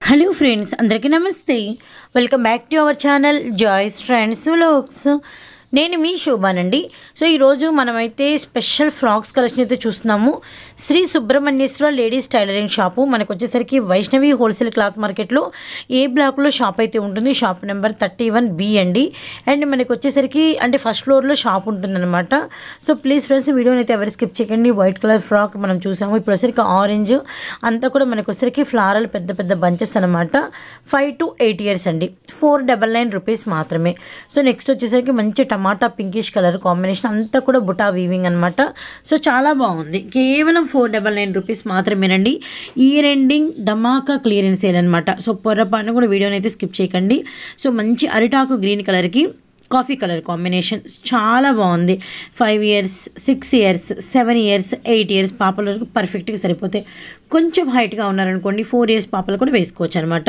hello friends అందరికీ నమస్తే welcome back to our channel joys friends vlogs నేను మీ శోభానండి సో ఈరోజు మనమైతే స్పెషల్ ఫ్రాక్స్ కలెక్షన్ అయితే చూస్తున్నాము Shri Subrahmanyeshwara ladies tailoring shop మనకు వచ్చేసరికి వైష్ణవి హోల్సేల్ క్లాత్ మార్కెట్లో ఏ బ్లాక్లో షాప్ అయితే ఉంటుంది shop number thirty one B అండి అండ్ మనకు వచ్చేసరికి అంటే ఫస్ట్ ఫ్లోర్లో షాప్ ఉంటుందన్నమాట సో ప్లీజ్ ఫ్రెండ్స్ వీడియోని అయితే ఎవరు స్కిప్ చేయకండి వైట్ కలర్ ఫ్రాక్ మనం చూసాము ఇప్పుడు వచ్చేసరికి ఆరెంజ్ అంతా కూడా మనకు వచ్చేసరికి ఫ్లారల్ పెద్ద పెద్ద బంచెస్ అనమాట ఫైవ్ టు ఎయిట్ ఇయర్స్ అండి ఫోర్ డబల్ నైన్ రూపీస్ మాత్రమే సో నెక్స్ట్ వచ్చేసరికి మంచి టమాటా పింకిష్ కలర్ కాంబినేషన్ అంతా కూడా బుటా వీవింగ్ అనమాట సో చాలా బాగుంది కేవలం ఫోర్ డబల్ నైన్ రూపీస్ మాత్రమేనండి ఇయర్ ఎండింగ్ ధమాకా క్లియరెన్స్ సేల్ అనమాట సో పొరపాటున కూడా వీడియోని అయితే స్కిప్ చేయకండి సో మంచి అరిటాకు గ్రీన్ కలర్కి కాఫీ కలర్ కాంబినేషన్ చాలా బాగుంది five years six years seven years eight years పాపల వరకు పర్ఫెక్ట్గా సరిపోతాయి కొంచెం హైట్గా ఉన్నారనుకోండి ఫోర్ ఇయర్స్ పాపలు కూడా వేసుకోవచ్చు అనమాట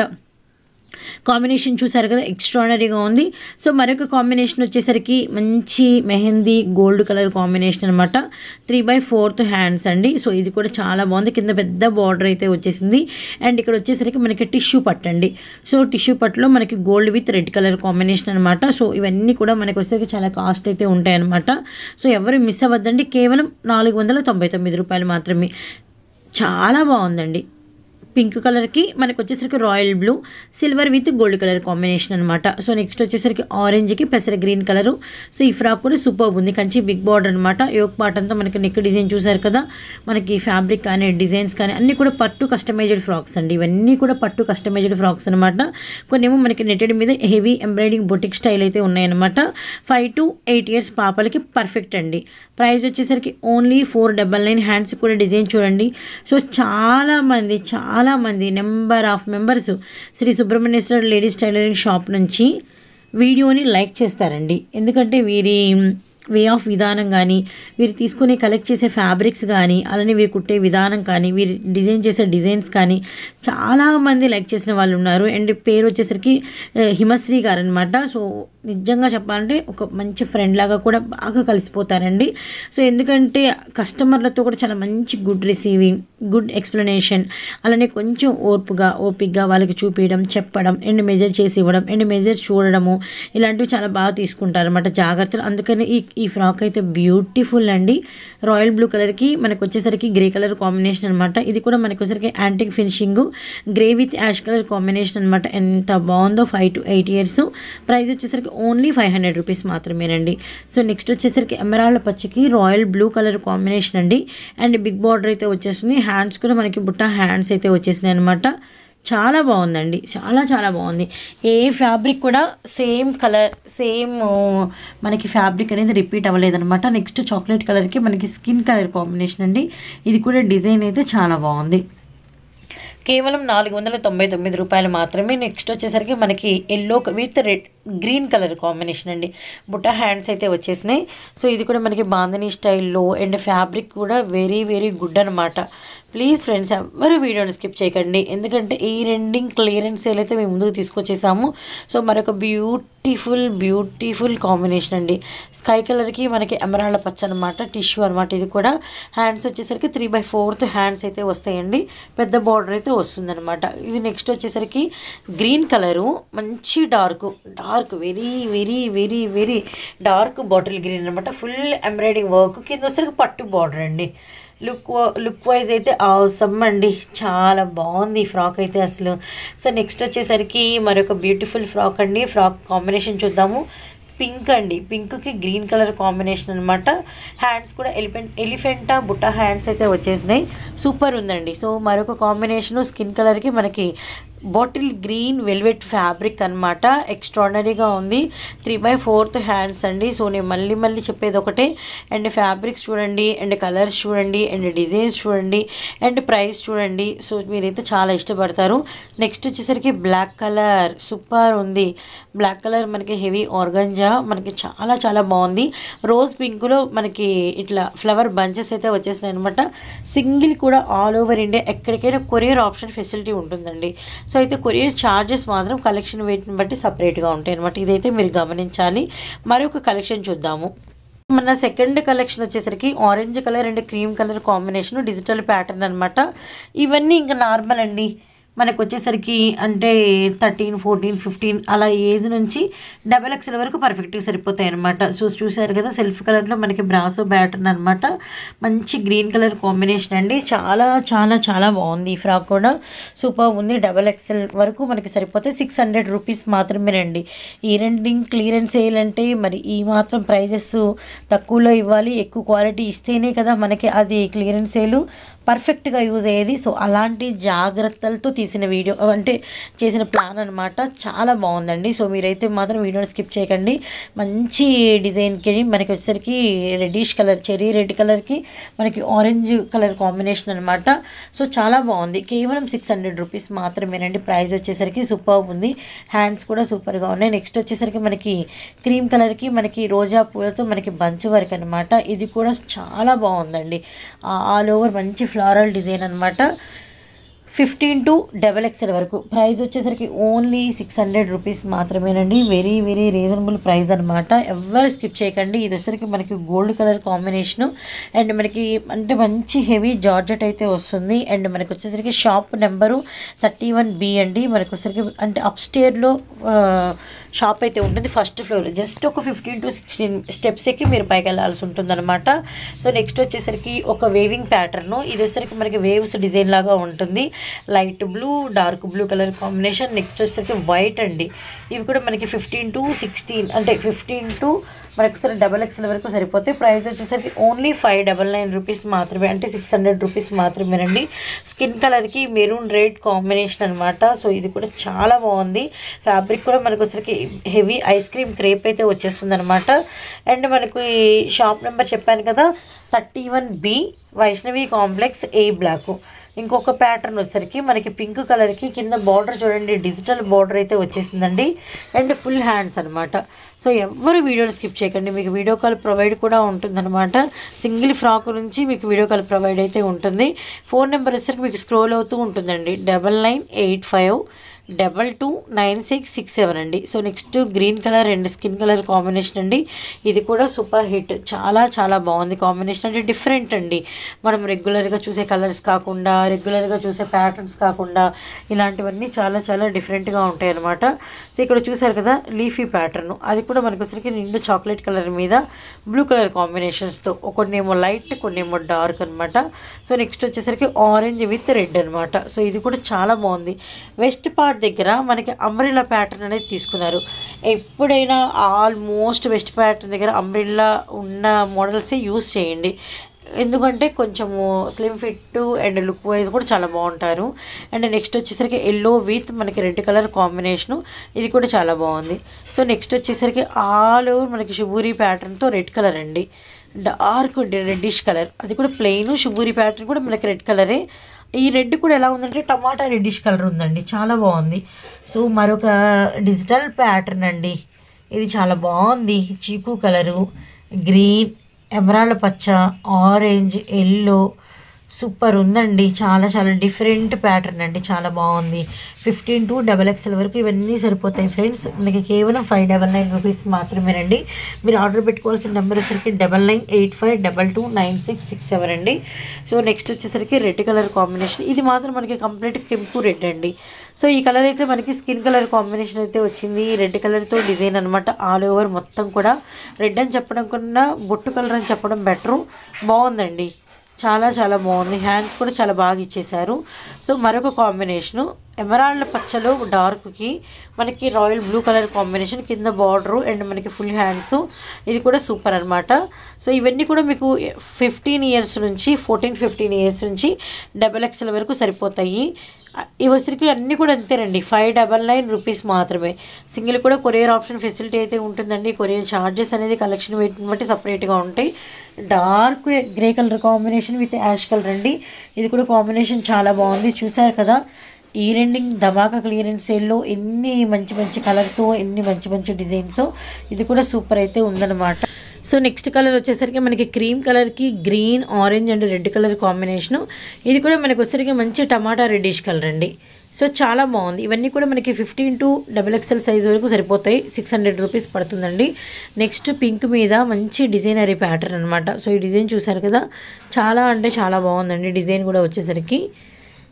కాంబినేషన్ చూసారు కదా ఎక్స్ట్రాడనరీగా ఉంది సో మరొక కాంబినేషన్ వచ్చేసరికి మంచి మెహందీ గోల్డ్ కలర్ కాంబినేషన్ అనమాట త్రీ బై ఫోర్త్ హ్యాండ్స్ అండి సో ఇది కూడా చాలా బాగుంది కింద పెద్ద బార్డర్ అయితే వచ్చేసింది అండ్ ఇక్కడ వచ్చేసరికి మనకి టిష్యూ పట్టు అండి సో టిష్యూ పట్టులో మనకి gold with red colour combination అనమాట సో ఇవన్నీ కూడా మనకి వచ్చేసరికి చాలా కాస్ట్ అయితే ఉంటాయి అనమాట సో ఎవరు మిస్ అవ్వద్దండి కేవలం నాలుగు వందల తొంభై తొమ్మిది రూపాయలు మాత్రమే చాలా బాగుందండి పింక్ కలర్కి మనకు వచ్చేసరికి royal blue silver with gold colour combination అనమాట సో నెక్స్ట్ వచ్చేసరికి ఆరెంజ్కి పెసర గ్రీన్ కలరు సో ఈ ఫ్రాక్ కూడా సూపర్ ఉంది కంచి బిగ్ బార్డర్ అనమాట యోక్ పార్ట్ అంతా మనకి నెక్ డిజైన్ చూసారు కదా మనకి ఫ్యాబ్రిక్ కానీ డిజైన్స్ కానీ అన్నీ కూడా పట్టు కస్టమైజ్డ్ ఫ్రాక్స్ అండి ఇవన్నీ కూడా పట్టు కస్టమైజ్డ్ ఫ్రాక్స్ అనమాట కొన్ని ఏమో మనకి నెట్టెడ్ మీద హెవీ ఎంబ్రాయిడింగ్ బొటిక్ స్టైల్ అయితే ఉన్నాయన్నమాట ఫైవ్ టు ఎయిట్ ఇయర్స్ పాపలకి పర్ఫెక్ట్ అండి ప్రైస్ వచ్చేసరికి only four double nine hands కూడా డిజైన్ చూడండి సో చాలా మంది చాలా మంది number of members Shri Subrahmanyeshwara ladies tailoring shop నుంచి వీడియోని లైక్ చేస్తారండి ఎందుకంటే వీరి వే ఆఫ్ విధానం కానీ వీరు తీసుకునే కలెక్ట్ చేసే ఫ్యాబ్రిక్స్ కానీ అలానే వీరు కుట్టే విధానం కానీ వీరు డిజైన్ చేసే డిజైన్స్ కానీ చాలామంది లైక్ చేసిన వాళ్ళు ఉన్నారు అండ్ పేరు వచ్చేసరికి ఆ, హిమశ్రీ గారు అనమాట సో నిజంగా చెప్పాలంటే ఒక మంచి ఫ్రెండ్ లాగా కూడా బాగా కలిసిపోతారండి సో ఎందుకంటే కస్టమర్లతో కూడా చాలా మంచి గుడ్ రిసీవింగ్ గుడ్ ఎక్స్ప్లెనేషన్ అలానే కొంచెం ఓర్పుగా ఓపిక్గా వాళ్ళకి చూపించడం చెప్పడం అండ్ మెజర్ చేసి ఇవ్వడం అండ్ మెజర్ చూడడము ఇలాంటివి చాలా బాగా తీసుకుంటారు అనమాట జాగ్రత్తలు అందుకని ఈ ఈ ఫ్రాక్ అయితే బ్యూటిఫుల్ అండి రాయల్ బ్లూ కలర్కి మనకు వచ్చేసరికి గ్రే కలర్ కాంబినేషన్ అనమాట ఇది కూడా మనకు వచ్చేసరికి antique finishing grey with ash colour combination అనమాట ఎంత బాగుందో five to eight years price వచ్చేసరికి ఓన్లీ ఫైవ్ హండ్రెడ్ రూపీస్ మాత్రమేనండి సో నెక్స్ట్ వచ్చేసరికి ఎమరాల్డ్ పచ్చికి రాయల్ బ్లూ కలర్ కాంబినేషన్ అండి అండ్ బిగ్ బార్డర్ అయితే వచ్చేస్తుంది హ్యాండ్స్ కూడా మనకి బుట్ట హ్యాండ్స్ అయితే వచ్చేసినాయి అనమాట చాలా బాగుందండి చాలా చాలా బాగుంది ఏ ఫ్యాబ్రిక్ కూడా సేమ్ కలర్ సేమ్ మనకి ఫ్యాబ్రిక్ అనేది రిపీట్ అవ్వలేదన్నమాట నెక్స్ట్ చాక్లెట్ కలర్కి మనకి స్కిన్ కలర్ కాంబినేషన్ అండి ఇది కూడా డిజైన్ అయితే చాలా బాగుంది కేవలం నాలుగు వందల తొంభై తొమ్మిది రూపాయలు మాత్రమే నెక్స్ట్ వచ్చేసరికి మనకి yellow with red green colour combination అండి బుట్ట హ్యాండ్స్ అయితే వచ్చేసినాయి సో ఇది కూడా మనకి బాందని స్టైల్లో అండ్ ఫ్యాబ్రిక్ కూడా వెరీ వెరీ గుడ్ అనమాట ప్లీజ్ ఫ్రెండ్స్ ఎవరు వీడియోని స్కిప్ చేయకండి ఎందుకంటే ఈ రెండింగ్ క్లియరెన్స్ సేల్ అయితే మేము ముందుకు తీసుకొచ్చేసాము సో మరొక బ్యూటిఫుల్ బ్యూటిఫుల్ కాంబినేషన్ అండి స్కై కలర్కి మనకి ఎమరాళ్ళ పచ్చ అనమాట టిష్యూ అనమాట ఇది కూడా హ్యాండ్స్ వచ్చేసరికి త్రీ బై ఫోర్త్ హ్యాండ్స్ అయితే వస్తాయండి పెద్ద బార్డర్ అయితే వస్తుందన్నమాట ఇది నెక్స్ట్ వచ్చేసరికి గ్రీన్ కలరు మంచి dark dark very very very very dark bottle green అనమాట ఫుల్ ఎంబ్రాయిడింగ్ వర్క్ కింద వచ్చేసరికి పట్టు బార్డర్ అండి లుక్ లుక్ వైజ్ అయితే అవసమ్ అండి చాలా బాగుంది ఈ ఫ్రాక్ అయితే అసలు సో నెక్స్ట్ వచ్చేసరికి మరొక బ్యూటిఫుల్ ఫ్రాక్ అండి ఫ్రాక్ కాంబినేషన్ చూద్దాము పింక్ అండి పింక్కి గ్రీన్ కలర్ కాంబినేషన్ అనమాట హ్యాండ్స్ కూడా ఎలిఫెంట్ ఎలిఫెంటా బుట్ట హ్యాండ్స్ అయితే వచ్చేసినాయి సూపర్ ఉందండి సో మరొక కాంబినేషను స్కిన్ కలర్కి మనకి బాటిల్ గ్రీన్ వెల్వెట్ ఫ్యాబ్రిక్ అనమాట ఎక్స్ట్రాడనరీగా ఉంది త్రీ బై ఫోర్త్ హ్యాండ్స్ అండి సో నేను మళ్ళీ మళ్ళీ చెప్పేది ఒకటే అండ్ ఫ్యాబ్రిక్స్ చూడండి అండ్ కలర్స్ చూడండి అండ్ డిజైన్స్ చూడండి అండ్ ప్రైస్ చూడండి సో మీరైతే చాలా ఇష్టపడతారు నెక్స్ట్ వచ్చేసరికి బ్లాక్ కలర్ సూపర్ ఉంది బ్లాక్ కలర్ మనకి హెవీ ఆర్గంజా మనకి చాలా చాలా బాగుంది రోజ్ పింక్లో మనకి ఇట్లా ఫ్లవర్ బంచెస్ అయితే వచ్చేసినాయి అనమాట సింగిల్ కూడా ఆల్ ఓవర్ ఇండియా ఎక్కడికైనా కొరియర్ ఆప్షన్ ఫెసిలిటీ ఉంటుందండి సో అయితే కొరియర్ ఛార్జెస్ మాత్రం కలెక్షన్ వెయిట్ని బట్టి సపరేట్గా ఉంటాయి అనమాట ఇదైతే మీరు గమనించాలి మరొక కలెక్షన్ చూద్దాము మన సెకండ్ కలెక్షన్ వచ్చేసరికి orange colour and cream colour combination digital pattern అనమాట ఇవన్నీ ఇంకా నార్మల్ అండి మనకు వచ్చేసరికి అంటే థర్టీన్ ఫోర్టీన్ ఫిఫ్టీన్ అలా ఏజ్ నుంచి డబల్ ఎక్స్ఎల్ వరకు పర్ఫెక్ట్గా సరిపోతాయి అనమాట సో చూసారు కదా సెల్ఫ్ కలర్లో మనకి బ్రాసో బ్యాటర్న్ అనమాట మంచి గ్రీన్ కలర్ కాంబినేషన్ అండి చాలా చాలా చాలా బాగుంది ఈ ఫ్రాక్ కూడా సూపర్ ఉంది డబల్ ఎక్స్ఎల్ వరకు మనకి సరిపోతే సిక్స్ హండ్రెడ్ రూపీస్ మాత్రమేనండి ఈ రెండింగ్ క్లియరెన్స్ సేల్ అంటే మరి ఈ మాత్రం ప్రైజెస్ తక్కువలో ఇవ్వాలి ఎక్కువ క్వాలిటీ ఇస్తేనే కదా మనకి అది క్లియరెన్స్ సేలు పర్ఫెక్ట్గా యూజ్ అయ్యేది సో అలాంటి జాగ్రత్తలతో తీసిన వీడియో అంటే చేసిన ప్లాన్ అనమాట చాలా బాగుందండి సో మీరైతే మాత్రం వీడియోని స్కిప్ చేయకండి మంచి డిజైన్కి మనకి వచ్చేసరికి రెడ్డిష్ కలర్ చెరీ రెడ్ కలర్కి మనకి ఆరెంజ్ కలర్ కాంబినేషన్ అనమాట సో చాలా బాగుంది కేవలం సిక్స్ హండ్రెడ్ రూపీస్ మాత్రమేనండి ప్రైస్ వచ్చేసరికి సూపర్ ఉంది హ్యాండ్స్ కూడా సూపర్గా ఉన్నాయి నెక్స్ట్ వచ్చేసరికి మనకి క్రీమ్ కలర్కి మనకి రోజా పూలతో మనకి బంచ్ వర్క్ అనమాట ఇది కూడా చాలా బాగుందండి ఆల్ ఓవర్ మంచి ఫ్లారల్ డిజైన్ అనమాట ఫిఫ్టీన్ టు డబల్ ఎక్స్ఎల్ వరకు ప్రైస్ వచ్చేసరికి ఓన్లీ సిక్స్ హండ్రెడ్ రూపీస్ మాత్రమేనండి వెరీ వెరీ రీజనబుల్ ప్రైస్ అనమాట ఎవరు స్కిప్ చేయకండి ఇది వచ్చేసరికి మనకి గోల్డ్ కలర్ కాంబినేషను అండ్ మనకి అంటే మంచి హెవీ జార్జెట్ అయితే వస్తుంది అండ్ మనకి వచ్చేసరికి shop number thirty one B అండి మనకి వచ్చేసరికి అంటే అప్స్టేర్లో షాప్ అయితే ఉంటుంది ఫస్ట్ ఫ్లోర్ జస్ట్ ఒక ఫిఫ్టీన్ టు సిక్స్టీన్ స్టెప్స్ ఎక్కి మీరు పైకి వెళ్ళాల్సి ఉంటుంది అనమాట సో నెక్స్ట్ వచ్చేసరికి ఒక వేవింగ్ ప్యాటర్న్ ఇది వచ్చేసరికి మనకి వేవ్స్ డిజైన్ లాగా ఉంటుంది light blue dark blue colour combination next వచ్చేసరికి వైట్ అండి ఇవి కూడా మనకి ఫిఫ్టీన్ టు సిక్స్టీన్ అంటే ఫిఫ్టీన్ టు మనకు ఒకసారి డబల్ ఎక్స్ఎల్ వరకు సరిపోతే ప్రైస్ వచ్చేసరికి only five double nine rupees మాత్రమే అంటే సిక్స్ హండ్రెడ్ రూపీస్ మాత్రమేనండి స్కిన్ కలర్కి మెరూన్ రెడ్ కాంబినేషన్ అనమాట సో ఇది కూడా చాలా బాగుంది ఫ్యాబ్రిక్ కూడా మనకు వచ్చరికి హెవీ ఐస్ క్రీమ్ క్రేప్ అయితే వచ్చేస్తుంది అనమాట అండ్ మనకు ఈ షాప్ నెంబర్ చెప్పాను కదా thirty one B Vaishnavi complex A block ఇంకొక ప్యాటర్న్ వచ్చేసరికి మనకి పింక్ కలర్కి కింద బార్డర్ చూడండి డిజిటల్ బార్డర్ అయితే వచ్చేసిందండి అండ్ ఫుల్ హ్యాండ్స్ అనమాట సో ఎవరు వీడియోని స్కిప్ చేయకండి మీకు వీడియో కాల్ ప్రొవైడ్ కూడా ఉంటుందన్నమాట సింగిల్ ఫ్రాక్ నుంచి మీకు వీడియో కాల్ ప్రొవైడ్ అయితే ఉంటుంది ఫోన్ నెంబర్ వచ్చేసరికి మీకు స్క్రోల్ అవుతూ ఉంటుందండి double nine eight five double two nine six six seven అండి so next green colour and skin colour combination అండి ఇది కూడా సూపర్ హిట్ చాలా చాలా బాగుంది కాంబినేషన్ అంటే డిఫరెంట్ అండి మనం రెగ్యులర్గా చూసే కలర్స్ కాకుండా రెగ్యులర్గా చూసే ప్యాటర్న్స్ కాకుండా ఇలాంటివన్నీ చాలా చాలా డిఫరెంట్గా ఉంటాయి అనమాట సో ఇక్కడ చూసారు కదా లీఫీ ప్యాటర్న్ అది కూడా మనకు వచ్చరికి నిండు చాక్లెట్ కలర్ మీద బ్లూ కలర్ కాంబినేషన్స్తో కొన్నేమో లైట్ కొన్నేమో డార్క్ అనమాట సో నెక్స్ట్ వచ్చేసరికి ఆరెంజ్ విత్ రెడ్ అనమాట సో ఇది కూడా చాలా బాగుంది వెస్ట్ పార్ట్ దగ్గర మనకి అంబ్రిల్లా ప్యాటర్న్ అనేది తీసుకున్నారు ఎప్పుడైనా ఆల్మోస్ట్ వెస్ట్ ప్యాటర్న్ దగ్గర అంబ్రిల్లా ఉన్న మోడల్సే యూస్ చేయండి ఎందుకంటే కొంచెము slim fit and look wise కూడా చాలా బాగుంటారు అండ్ నెక్స్ట్ వచ్చేసరికి ఎల్లో విత్ మనకి రెడ్ కలర్ కాంబినేషను ఇది కూడా చాలా బాగుంది సో నెక్స్ట్ వచ్చేసరికి ఆల్ ఓవర్ మనకి షుబూరి ప్యాటర్న్తో రెడ్ కలర్ అండి డార్క్ రెడ్డిష్ కలర్ అది కూడా ప్లెయిన్ షుబూరి ప్యాటర్న్ కూడా మనకి రెడ్ కలరే ఈ రెడ్ కూడా ఎలా ఉందంటే టమాటా రెడ్డిష్ కలర్ ఉందండి చాలా బాగుంది సో మరొక డిజిటల్ ప్యాటర్న్ అండి ఇది చాలా బాగుంది చీకు కలరు గ్రీన్ ఎమరాల్డ్ పచ్చ ఆరెంజ్ ఎల్లో సూపర్ ఉందండి చాలా చాలా డిఫరెంట్ ప్యాటర్న్ అండి చాలా బాగుంది ఫిఫ్టీన్ టు డబల్ ఎక్స్ఎల్ వరకు ఇవన్నీ సరిపోతాయి ఫ్రెండ్స్ మనకి కేవలం ఫైవ్ డబల్ నైన్ రూపీస్ మాత్రమేనండి మీరు ఆర్డర్ పెట్టుకోవాల్సిన నెంబర్ వచ్చేసరికి double nine eight five double two nine six six seven అండి సో నెక్స్ట్ వచ్చేసరికి రెడ్ కలర్ కాంబినేషన్ ఇది మాత్రం మనకి కంప్లీట్ కెంపు రెడ్ అండి సో ఈ కలర్ అయితే మనకి స్కిన్ కలర్ కాంబినేషన్ అయితే వచ్చింది రెడ్ కలర్తో డిజైన్ అనమాట ఆల్ ఓవర్ మొత్తం కూడా రెడ్ అని చెప్పడం కన్నా బొట్టు కలర్ అని చెప్పడం బెటరు బాగుందండి చాలా చాలా బాగుంది హ్యాండ్స్ కూడా చాలా బాగా ఇచ్చేశారు సో మరొక కాంబినేషను ఎమరాల్డ్ పచ్చలో డార్క్కి మనకి రాయల్ బ్లూ కలర్ కాంబినేషన్ కింద బార్డరు అండ్ మనకి ఫుల్ హ్యాండ్స్ ఇది కూడా సూపర్ అనమాట సో ఇవన్నీ కూడా మీకు ఫిఫ్టీన్ ఇయర్స్ నుంచి ఫోర్టీన్ ఫిఫ్టీన్ ఇయర్స్ నుంచి డబల్ ఎక్స్ఎల్ వరకు సరిపోతాయి ఈ వస్తువుకి అన్నీ కూడా అంతేనండి ఫైవ్ డబల్ నైన్ రూపీస్ మాత్రమే సింగిల్ కూడా కొరియర్ ఆప్షన్ ఫెసిలిటీ అయితే ఉంటుందండి కొరియర్ ఛార్జెస్ అనేది కలెక్షన్ వెయిట్ని బట్టి సపరేట్గా ఉంటాయి dark grey colour combination with ash colour అండి ఇది కూడా కాంబినేషన్ చాలా బాగుంది చూసారు కదా ఈ రెండింగ్ ధమాకా క్లియరెన్స్ సేల్లో ఎన్ని మంచి మంచి కలర్స్ ఎన్ని మంచి మంచి డిజైన్స్ ఇది కూడా సూపర్ అయితే ఉందన్నమాట సో నెక్స్ట్ కలర్ వచ్చేసరికి మనకి క్రీమ్ కలర్కి green orange and red colour combination ఇది కూడా మనకి వచ్చేసరికి మంచి టమాటా రెడ్డిష్ కలర్ అండి సో చాలా బాగుంది ఇవన్నీ కూడా మనకి fifteen to double XL size వరకు సరిపోతాయి సిక్స్ హండ్రెడ్ రూపీస్ పడుతుందండి నెక్స్ట్ పింక్ మీద మంచి డిజైనరీ ప్యాటర్న్ అనమాట సో ఈ డిజైన్ చూసారు కదా చాలా అంటే చాలా బాగుందండి డిజైన్ కూడా వచ్చేసరికి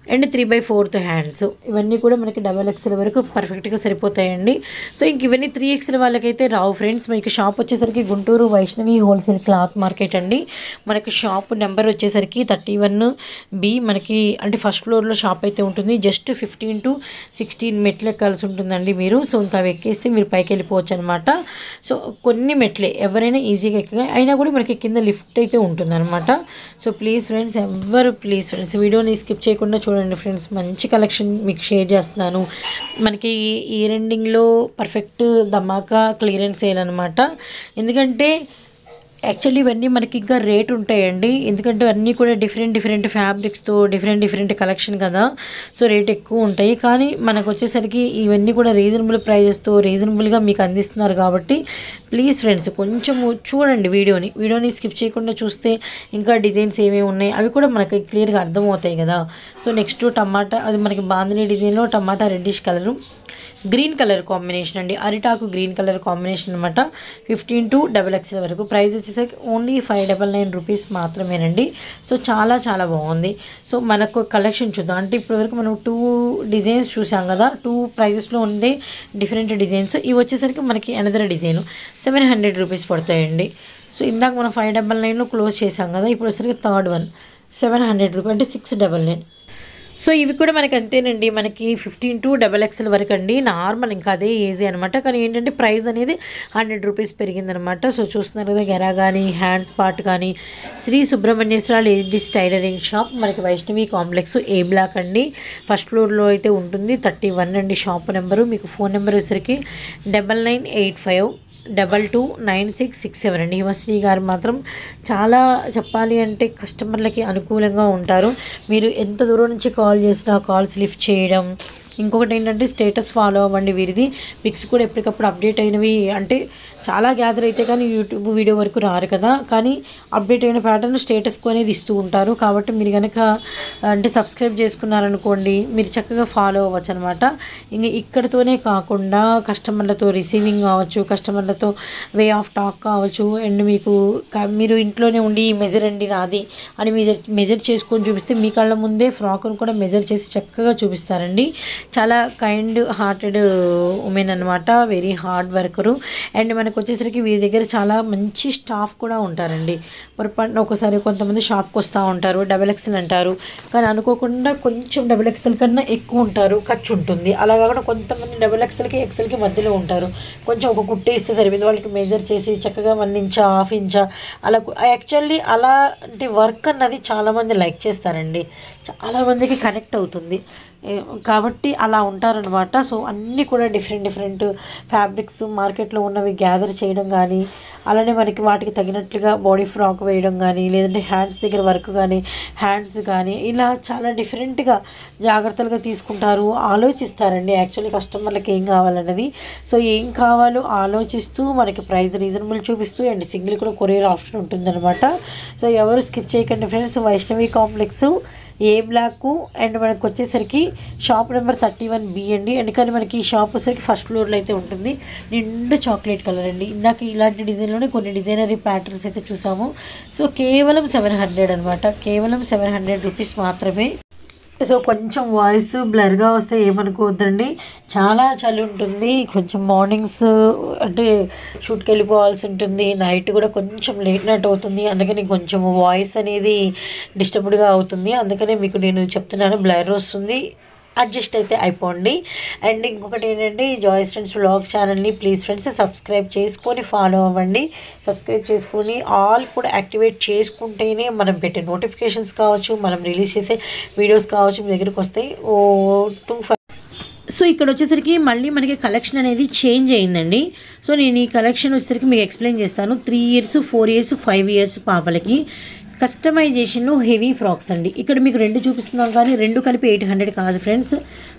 and three by fourth hands ఇవన్నీ కూడా మనకి డబల్ ఎక్స్ఎల్ వరకు పర్ఫెక్ట్గా సరిపోతాయండి సో ఇంక ఇవన్నీ త్రీ ఎక్స్ఎల్ వాళ్ళకైతే రావు ఫ్రెండ్స్ మీకు షాప్ వచ్చేసరికి Guntur Vaishnavi wholesale cloth market అండి మనకి షాప్ నెంబర్ వచ్చేసరికి థర్టీ వన్ బి మనకి అంటే ఫస్ట్ ఫ్లోర్లో షాప్ అయితే ఉంటుంది జస్ట్ ఫిఫ్టీన్ టు సిక్స్టీన్ మెట్లు ఎక్కాల్సి ఉంటుందండి మీరు సో ఇంకా అవి ఎక్కేస్తే మీరు పైకి వెళ్ళిపోవచ్చు అనమాట సో కొన్ని మెట్లే ఎవరైనా ఈజీగా ఎక్కగా అయినా కూడా మనకి కింద లిఫ్ట్ అయితే ఉంటుందన్నమాట సో ప్లీజ్ ఫ్రెండ్స్ ఎవరు ప్లీజ్ ఫ్రెండ్స్ వీడియోని స్కిప్ చేయకుండా చూడండి ఫ్రెండ్స్ మంచి కలెక్షన్ మీకు షేర్ చేస్తున్నాను మనకి ఈ రెండింగ్లో పర్ఫెక్ట్ ధమాకా క్లియరెన్స్ సేల్ అనమాట ఎందుకంటే యాక్చువల్లీ ఇవన్నీ మనకి ఇంకా రేట్ ఉంటాయండి ఎందుకంటే అన్నీ కూడా డిఫరెంట్ డిఫరెంట్ ఫ్యాబ్రిక్స్తో డిఫరెంట్ డిఫరెంట్ కలెక్షన్ కదా సో రేట్ ఎక్కువ ఉంటాయి కానీ మనకు వచ్చేసరికి ఇవన్నీ కూడా రీజనబుల్ ప్రైజెస్తో రీజనబుల్గా మీకు అందిస్తున్నారు కాబట్టి ప్లీజ్ ఫ్రెండ్స్ కొంచెం చూడండి వీడియోని వీడియోని స్కిప్ చేయకుండా చూస్తే ఇంకా డిజైన్స్ ఏమేమి ఉన్నాయి అవి కూడా మనకి క్లియర్గా అర్థమవుతాయి కదా సో నెక్స్ట్ టమాటా అది మనకి బాందిని డిజైన్లో టమాటా reddish colour green colour combination అండి అరిటాకు గ్రీన్ కలర్ కాంబినేషన్ అనమాట ఫిఫ్టీన్ టు డబల్ ఎక్స్ఎల్ వరకు ప్రైస్ వచ్చేసరికి only five double nine rupees మాత్రమేనండి సో చాలా చాలా బాగుంది సో మనకు కలెక్షన్ చూద్దాం అంటే ఇప్పటివరకు మనం టూ డిజైన్స్ చూసాం కదా టూ ప్రైజెస్లో ఉండే డిఫరెంట్ డిజైన్స్ ఇవి వచ్చేసరికి మనకి another design seven hundred rupees పడతాయండి సో ఇందాక మనం ఫైవ్ డబల్ నైన్లో క్లోజ్ చేసాం కదా ఇప్పుడు వచ్చేసరికి third one seven hundred rupees అంటే సిక్స్ డబల్ నైన్ సో ఇవి కూడా మనకి అంతేనండి మనకి ఫిఫ్టీన్ టు డబల్ ఎక్స్ఎల్ వరకు అండి నార్మల్ ఇంకా అదే ఈజీ అనమాట కానీ ఏంటంటే ప్రైస్ అనేది హండ్రెడ్ రూపీస్ పెరిగిందనమాట సో చూస్తున్నారు కదా గెరా కానీ హ్యాండ్స్ పార్ట్ కానీ Shri Subrahmanyeshwara ladies tailoring shop మనకి వైష్ణవి కాంప్లెక్స్ ఏ బ్లాక్ అండి ఫస్ట్ ఫ్లోర్లో అయితే ఉంటుంది థర్టీ వన్ అండి షాప్ నెంబరు మీకు ఫోన్ నెంబర్ వచ్చేసరికి double nine eight five double two nine six six seven అండి హిమశ్రీ గారు మాత్రం చాలా చెప్పాలి అంటే కస్టమర్లకి అనుకూలంగా ఉంటారు మీరు ఎంత దూరం నుంచి కాల్ చేసినా కాల్స్ లిఫ్ట్ చేయడం ఇంకొకటి ఏంటంటే స్టేటస్ ఫాలో అవ్వండి వీరిది పిక్స్ కూడా ఎప్పటికప్పుడు అప్డేట్ అయినవి అంటే చాలా గ్యాదర్ అయితే కానీ యూట్యూబ్ వీడియో వరకు రారు కదా కానీ అప్డేట్ అయిన ప్యాటర్న్ స్టేటస్కు అనేది ఇస్తూ ఉంటారు కాబట్టి మీరు కనుక అంటే సబ్స్క్రైబ్ చేసుకున్నారనుకోండి మీరు చక్కగా ఫాలో అవ్వచ్చు అనమాట ఇంక ఇక్కడతోనే కాకుండా కస్టమర్లతో రిసీవింగ్ కావచ్చు కస్టమర్లతో వే ఆఫ్ టాక్ కావచ్చు అండ్ మీకు క- మీరు ఇంట్లోనే ఉండి మెజర్ అండి నాది అని మెజర్ మెజర్ చేసుకొని చూపిస్తే మీ కళ్ళ ముందే ఫ్రాక్ను కూడా మెజర్ చేసి చక్కగా చూపిస్తారండి చాలా కైండ్ హార్టెడ్ ఉమెన్ అనమాట వెరీ హార్డ్ వర్కరు అండ్ మనకు వచ్చేసరికి వీరి దగ్గర చాలా మంచి స్టాఫ్ కూడా ఉంటారండి పొరపాటున ఒకసారి కొంతమంది షాప్కి వస్తూ ఉంటారు డబల్ ఎక్స్ఎల్ అంటారు కానీ అనుకోకుండా కొంచెం డబల్ ఎక్స్ఎల్ కన్నా ఎక్కువ ఉంటారు ఖర్చు ఉంటుంది అలా కాకుండా కొంతమంది డబల్ ఎక్స్ఎల్కి ఎక్స్ఎల్కి మధ్యలో ఉంటారు కొంచెం ఒక కుట్టే ఇస్తే సరిపోయింది వాళ్ళకి మెజర్ చేసి చక్కగా వన్ ఇంచా హాఫ్ ఇంచా అలా యాక్చువల్లీ అలాంటి వర్క్ అన్నది చాలామంది లైక్ చేస్తారండి చాలామందికి కనెక్ట్ అవుతుంది ఏ- కాబట్టి అలా ఉంటారనమాట సో అన్నీ కూడా డిఫరెంట్ డిఫరెంట్ ఫ్యాబ్రిక్స్ మార్కెట్లో ఉన్నవి గ్యాదర్ చేయడం కానీ అలానే మనకి వాటికి తగినట్లుగా బాడీ ఫ్రాక్ వేయడం కానీ లేదంటే హ్యాండ్స్ దగ్గర వర్క్ కానీ హ్యాండ్స్ కానీ ఇలా చాలా డిఫరెంట్గా జాగ్రత్తలుగా తీసుకుంటారు ఆలోచిస్తారండి యాక్చువల్లీ కస్టమర్లకి ఏం కావాలన్నది సో ఏం కావాలో ఆలోచిస్తూ మనకి ప్రైస్ రీజనబుల్ చూపిస్తూ అండ్ సింగిల్ కూడా కొరియర్ ఆప్షన్ ఉంటుందన్నమాట సో ఎవరు స్కిప్ చేయకండి friends Vaishnavi complex A block and మనకు వచ్చేసరికి shop number thirty one B అండి ఎందుకని మనకి ఈ షాప్ వచ్చేసరికి ఫస్ట్ ఫ్లోర్లో అయితే ఉంటుంది నిండు చాక్లెట్ కలర్ అండి ఇందాక ఇలాంటి డిజైన్లోనే కొన్ని డిజైనరీ ప్యాటర్న్స్ అయితే చూసాము సో కేవలం సెవెన్ హండ్రెడ్ అనమాట కేవలం సెవెన్ హండ్రెడ్ రూపీస్ మాత్రమే సో కొంచెం వాయిస్ బ్లర్గా వస్తే ఏమనుకోవద్దండి చాలా చలి ఉంటుంది కొంచెం మార్నింగ్స్ అంటే షూట్కి వెళ్ళిపోవాల్సి ఉంటుంది నైట్ కూడా కొంచెం లేట్ నైట్ అవుతుంది అందుకని కొంచెం వాయిస్ అనేది డిస్టర్బ్డ్గా అవుతుంది అందుకనే మీకు నేను చెప్తున్నాను బ్లర్ వస్తుంది అడ్జస్ట్ అయితే అయిపోండి అండ్ ఇంకొకటి ఏంటంటే జాయ్ ఫ్రెండ్స్ వ్లాగ్ ఛానల్ని ప్లీజ్ ఫ్రెండ్స్ సబ్స్క్రైబ్ చేసుకొని ఫాలో అవ్వండి సబ్స్క్రైబ్ చేసుకొని ఆల్ కూడా యాక్టివేట్ చేసుకుంటేనే మనం పెట్టే నోటిఫికేషన్స్ కావచ్చు మనం రిలీజ్ చేసే వీడియోస్ కావచ్చు మీ దగ్గరికి వస్తాయి ఓ టూ ఫైవ్ సో ఇక్కడ వచ్చేసరికి మళ్ళీ మనకి కలెక్షన్ అనేది చేంజ్ అయిందండి సో నేను ఈ కలెక్షన్ వచ్చేసరికి మీకు ఎక్స్ప్లెయిన్ చేస్తాను three years four years five years పాపలకి కస్టమైజేషన్ హెవీ ఫ్రాక్స్ అండి ఇక్కడ మీకు రెండు చూపిస్తున్నాం కానీ రెండు కలిపి ఎయిట్ హండ్రెడ్ కాదు ఫ్రెండ్స్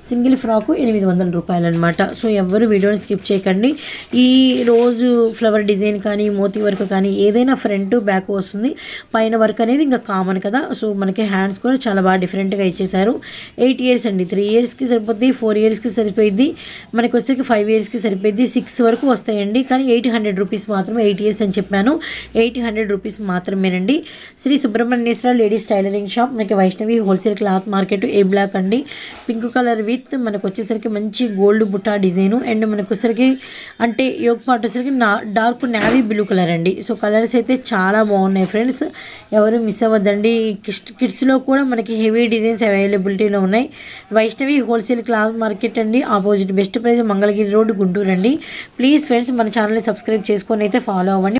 సింగిల్ ఫ్రాకు ఎనిమిది వందల రూపాయలు అనమాట సో ఎవరు వీడియోని స్కిప్ చేయకండి ఈ రోజు ఫ్లవర్ డిజైన్ కానీ మోతీ వర్క్ కానీ ఏదైనా ఫ్రంట్ బ్యాక్ వస్తుంది పైన వర్క్ అనేది ఇంకా కామన్ కదా సో మనకి హ్యాండ్స్ కూడా చాలా బాగా డిఫరెంట్గా ఇచ్చేసారు ఎయిట్ ఇయర్స్ అండి త్రీ ఇయర్స్కి సరిపోద్ది ఫోర్ ఇయర్స్కి సరిపోయింది మనకి వస్తే ఫైవ్ ఇయర్స్కి సరిపోయింది సిక్స్ వరకు వస్తాయండి కానీ ఎయిట్ హండ్రెడ్ రూపీస్ మాత్రమే ఎయిట్ ఇయర్స్ అని చెప్పాను ఎయిట్ హండ్రెడ్ రూపీస్ మాత్రమేనండి Shri Subrahmanyeshwara ladies tailoring shop మనకి Vaishnavi wholesale cloth market A block అండి పింక్ కలర్ విత్ మనకు వచ్చేసరికి మంచి గోల్డ్ బుట్టా డిజైన్ అండ్ మనకు వచ్చేసరికి అంటే యోగ్ పార్ట్ వచ్చేసరికి నా డార్క్ నావీ బ్లూ కలర్ అండి సో కలర్స్ అయితే చాలా బాగున్నాయి ఫ్రెండ్స్ ఎవరు మిస్ అవ్వద్దండి కిడ్స్ కిడ్స్లో కూడా మనకి హెవీ డిజైన్స్ అవైలబిలిటీలో ఉన్నాయి వైష్ణవి హోల్సేల్ క్లాత్ మార్కెట్ అండి opposite best price Mangalagiri road Guntur అండి ప్లీజ్ ఫ్రెండ్స్ మన ఛానల్ని సబ్స్క్రైబ్ చేసుకొని అయితే ఫాలో అవ్వండి